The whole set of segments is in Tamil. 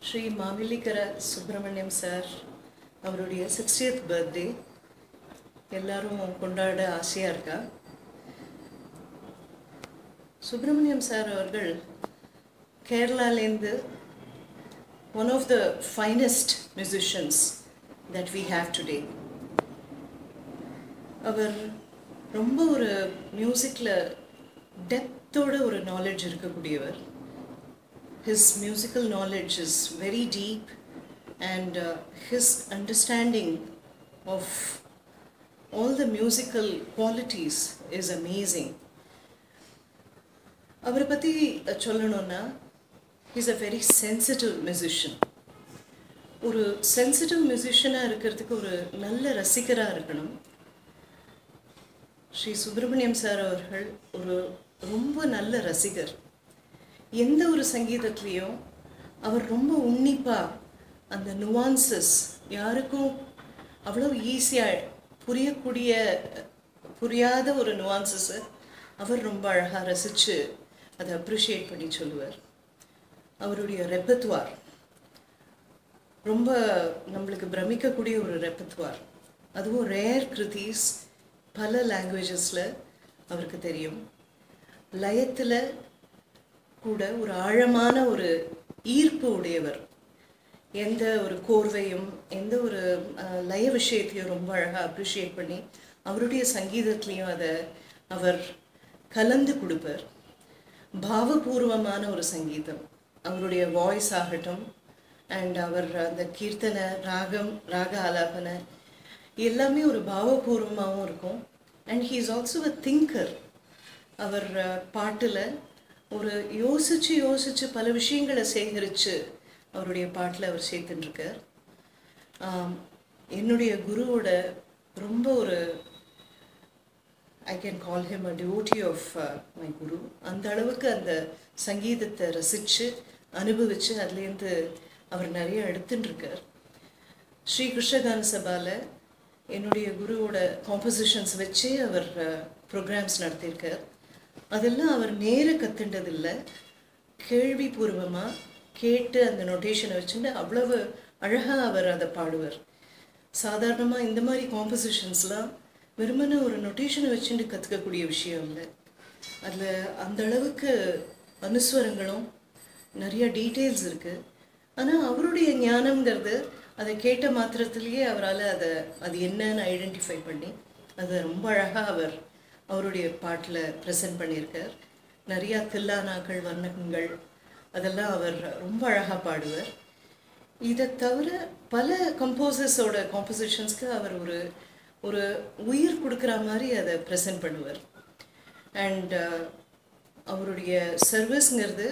ஸ்ரீ மாவிலிக்கர சுப்பிரமணியம் சார் அவருடைய சிக்ஸ்டியத் பர்த்டே எல்லாரும் கொண்டாட ஆசையாக இருக்கா சுப்பிரமணியம் சார் அவர்கள் கேரளாலேருந்து one of the finest musicians that we have today அவர் ரொம்ப ஒரு மியூசிக்கில் டெப்த்தோட ஒரு நாலேஜ் இருக்கக்கூடியவர் his musical knowledge is very deep and uh, his understanding of all the musical qualities is amazing அவரை பற்றி சொல்லணும்னா is a very sensitive musician ஒரு சென்சிட்டிவ் மியூசிஷியனாக இருக்கிறதுக்கு ஒரு நல்ல ரசிகராக இருக்கணும் ஸ்ரீ சுப்பிரமணியம் சார் அவர்கள் ஒரு ரொம்ப நல்ல ரசிகர் எந்த ஒரு சங்கீதத்துலேயும் அவர் ரொம்ப உன்னிப்பாக அந்த நுவான்சஸ் யாருக்கும் அவ்வளோ ஈஸியாக புரியக்கூடிய புரியாத ஒரு நுவான்சஸை அவர் ரொம்ப அழகாக ரசித்து அதை அப்ரிஷியேட் பண்ணி சொல்லுவார் அவருடைய ரெப்பத்துவார் ரொம்ப நம்மளுக்கு பிரமிக்கக்கூடிய ஒரு ரெப்பத்துவார் அதுவும் ரேர் கிருதிஸ் பல லாங்குவேஜஸில் அவருக்கு தெரியும் லயத்தில் கூட ஒரு ஆழமான ஒரு ஈர்ப்பு உடையவர் எந்த ஒரு கோர்வையும் எந்த ஒரு அஹ், லய விஷயத்தையும் ரொம்ப அழகாக அப்ரிஷியேட் பண்ணி அவருடைய சங்கீதத்துலேயும் அதை அவர் கலந்து கொடுப்பார் பாவபூர்வமான ஒரு சங்கீதம் அவருடைய வாய்ஸ் ஆகட்டும் அண்ட் அவர் அந்த கீர்த்தனை ராகம் ராக ஆலாபனை எல்லாமே ஒரு பாவபூர்வமாகவும் இருக்கும் and he is also a thinker அவர் பாட்டில் ஒரு யோசிச்சு யோசிச்சு பல விஷயங்களை சேகரித்து அவருடைய பாட்டில் அவர் சேர்த்துட்டுருக்கார் என்னுடைய குருவோட ரொம்ப ஒரு I can call him a devotee of my guru அந்த அளவுக்கு அந்த சங்கீதத்தை ரசித்து அனுபவித்து அதுலேருந்து அவர் நிறைய எடுத்துட்டுருக்கார் ஸ்ரீ கிருஷ்ணகான சபாவில் என்னுடைய குருவோட காம்போசிஷன்ஸ் வச்சே அவர் ப்ரோக்ராம்ஸ் நடத்தியிருக்கார் அதெல்லாம் அவர் நேர கத்துண்டதில்லை கேள்விபூர்வமாக கேட்டு அந்த நொட்டேஷனை வச்சுட்டு அவ்வளவு அழகாக அவர் அதை பாடுவார் சாதாரணமாக இந்த மாதிரி காம்போசிஷன்ஸ்லாம் வெறுமனே ஒரு நொட்டேஷனை வச்சுட்டு கற்றுக்கக்கூடிய விஷயம் இல்லை அதில் அந்த அளவுக்கு அனுஸ்வரங்களும் நிறைய டீட்டெயில்ஸ் இருக்குது ஆனால் அவருடைய ஞானம்ங்கிறது அதை கேட்ட மாத்திரத்திலேயே அவரால் அதை அது என்னன்னு ஐடென்டிஃபை பண்ணி அதை ரொம்ப அழகாக அவர் அவருடைய பாட்டில் ப்ரெசென்ட் பண்ணியிருக்கார் நிறையா தில்லானாக்கள் வர்ணகங்கள் அதெல்லாம் அவர் ரொம்ப அழகாக பாடுவார் இதை தவிர பல கம்போசர்ஸோட காம்போசிஷன்ஸ்க்கு அவர் ஒரு ஒரு உயிர் கொடுக்குற மாதிரி அதை ப்ரெசென்ட் பண்ணுவார் அண்ட் அவருடைய சர்வீஸ்ங்கிறது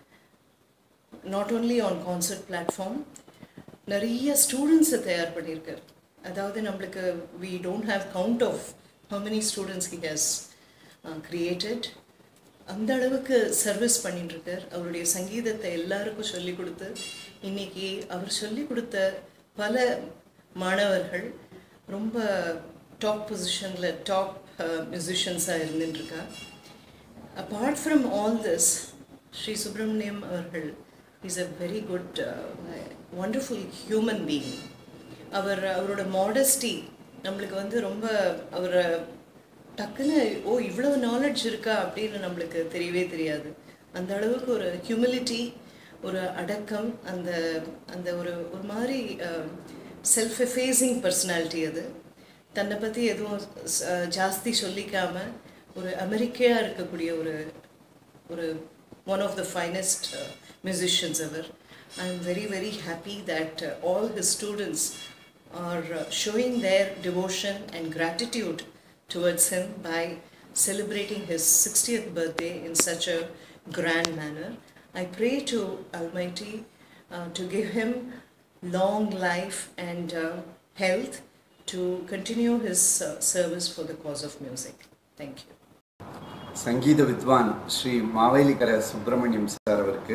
not only on concert platform நிறைய ஸ்டூடெண்ட்ஸை தயார் பண்ணியிருக்கார் அதாவது நம்மளுக்கு we don't have count of how many students he has uh, created அந்த அளவுக்கு சர்வீஸ் பண்ணிட்டு இருக்கார் அவருடைய சங்கீதத்தை எல்லாருக்கும் சொல்லி கொடுத்து இன்னைக்கு அவர் சொல்லி கொடுத்த பல மாணவர்கள் ரொம்ப டாப் பொசிஷனில் டாப் மியூசிஷியன்ஸாக இருந்துட்டுருக்கா apart from all this Shri Subramaniam அவர்கள் is a very good wonderful human being அவர் அவரோட மாடஸ்டி நம்மளுக்கு வந்து ரொம்ப அவரை டக்குன்னு ஓ இவ்வளவு நாலேஜ் இருக்கா அப்படின்னு நம்மளுக்கு தெரியவே தெரியாது அந்த அளவுக்கு ஒரு ஹியூமிலிட்டி ஒரு அடக்கம் அந்த அந்த ஒரு ஒரு மாதிரி செல்ஃப் எஃபேஸிங் பர்சனாலிட்டி அது தன்னை பற்றி எதுவும் ச- ஜாஸ்தி சொல்லிக்காம ஒரு அமெரிக்கையாக இருக்கக்கூடிய ஒரு ஒரு one of the finest uh, musicians ever. I'm very, very happy that uh, all his students are uh, showing their devotion and gratitude towards him by celebrating his 60th birthday in such a grand manner. I pray to Almighty uh, to give him long life and uh, health to continue his uh, service for the cause of music. Thank you. சங்கீத வித்வான் ஸ்ரீ மாவேலிக்கர சுப்பிரமணியம் சார் அவருக்கு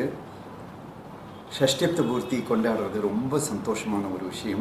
ஷஷ்டிப்த பூர்த்தி கொண்டாடுறது ரொம்ப சந்தோஷமான ஒரு விஷயம்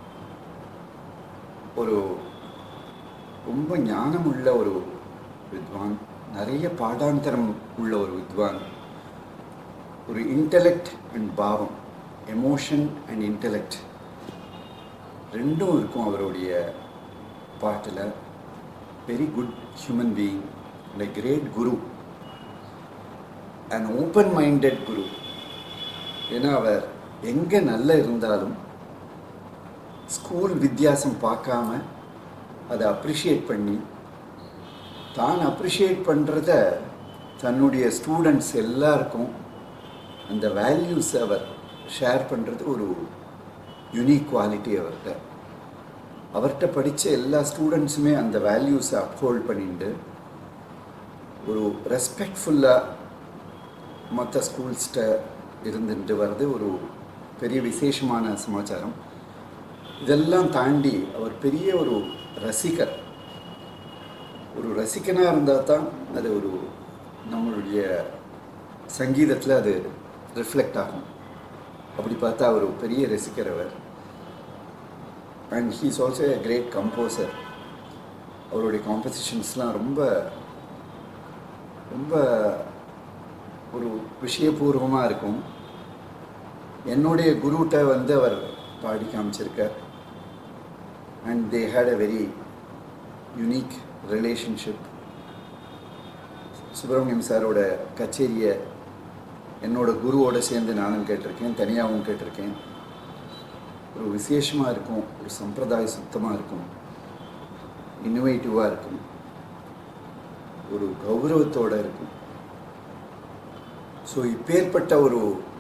ஒரு ரொம்ப ஞானமுள்ள ஒரு வித்வான் நிறைய பாடாந்தரம் உள்ள ஒரு வித்வான் ஒரு இன்டலெக்ட் அண்ட் பாவம் எமோஷன் அண்ட் இன்டெலெக்ட் ரெண்டும் இருக்கும் அவருடைய பாட்டில் very good human being and a great guru and open minded guru ஏன்னா அவர் எங்கே நல்லா இருந்தாலும் ஸ்கூல் வித்தியாசம் பார்க்காம அதை அப்ரிஷியேட் பண்ணி தான் அப்ரிஷியேட் பண்ணுறத தன்னுடைய ஸ்டூடெண்ட்ஸ் எல்லாருக்கும் அந்த வேல்யூஸ் அவர் ஷேர் பண்ணுறது ஒரு யுனிக் குவாலிட்டி அவர்கிட்ட அவர்கிட்ட படித்த எல்லா ஸ்டூடெண்ட்ஸுமே அந்த வேல்யூஸை அப்ஹோல்ட் பண்ணிட்டு ஒரு ரெஸ்பெக்ட்ஃபுல்லாக மற்ற ஸ்கூல்ஸ்கிட்ட இருந்துட்டு வர்றது ஒரு பெரிய விசேஷமான சமாச்சாரம் இதெல்லாம் தாண்டி அவர் பெரிய ஒரு ரசிகர் ஒரு ரசிகனாக இருந்தால் தான் அது ஒரு நம்மளுடைய சங்கீதத்தில் அது ரிஃப்ளெக்ட் ஆகும் அப்படி பார்த்தா அவர் ஒரு பெரிய ரசிகர் அவர் and he's also a great composer அவருடைய காம்போசிஷன்ஸ்லாம் ரொம்ப ரொம்ப ஒரு விஷயபூர்வமாக இருக்கும் என்னுடைய குருட்ட வந்து அவர் பாடி காமிச்சிருக்கார் and they had a very unique relationship Subramaniam சாரோட கச்சேரியை என்னோட குருவோட சேர்ந்து நானும் கேட்டிருக்கேன் தனியாகவும் கேட்டிருக்கேன் ஒரு விசேஷமாக இருக்கும் ஒரு சம்பிரதாய சுத்தமாக இருக்கும் இன்னோவேட்டிவாக இருக்கும் ஒரு கௌரவத்தோடு இருக்கும் ஸோ இப்பேற்பட்ட ஒரு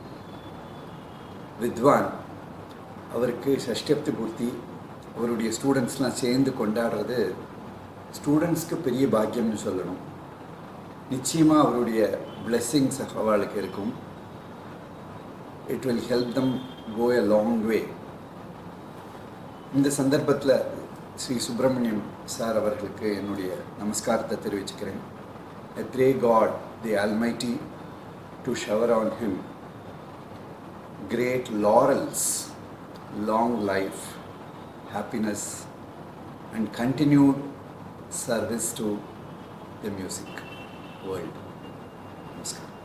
வித்வான் அவருக்கு சஷ்டப்தி பூர்த்தி அவருடைய ஸ்டூடெண்ட்ஸ்லாம் சேர்ந்து கொண்டாடுறது ஸ்டூடெண்ட்ஸ்க்கு பெரிய பாக்கியம்னு சொல்லணும் நிச்சயமாக அவருடைய பிளெஸ்ஸிங்ஸ் அவளுக்கு இருக்கும் it will help them go a long way இந்த சந்தர்ப்பத்தில் ஸ்ரீ சுப்பிரமணியம் சார் அவர்களுக்கு என்னுடைய நமஸ்காரத்தை தெரிவிச்சுக்கிறேன் I pray God the almighty to shower on him great laurels, long life, happiness, and continued service to the music world. Namaskar.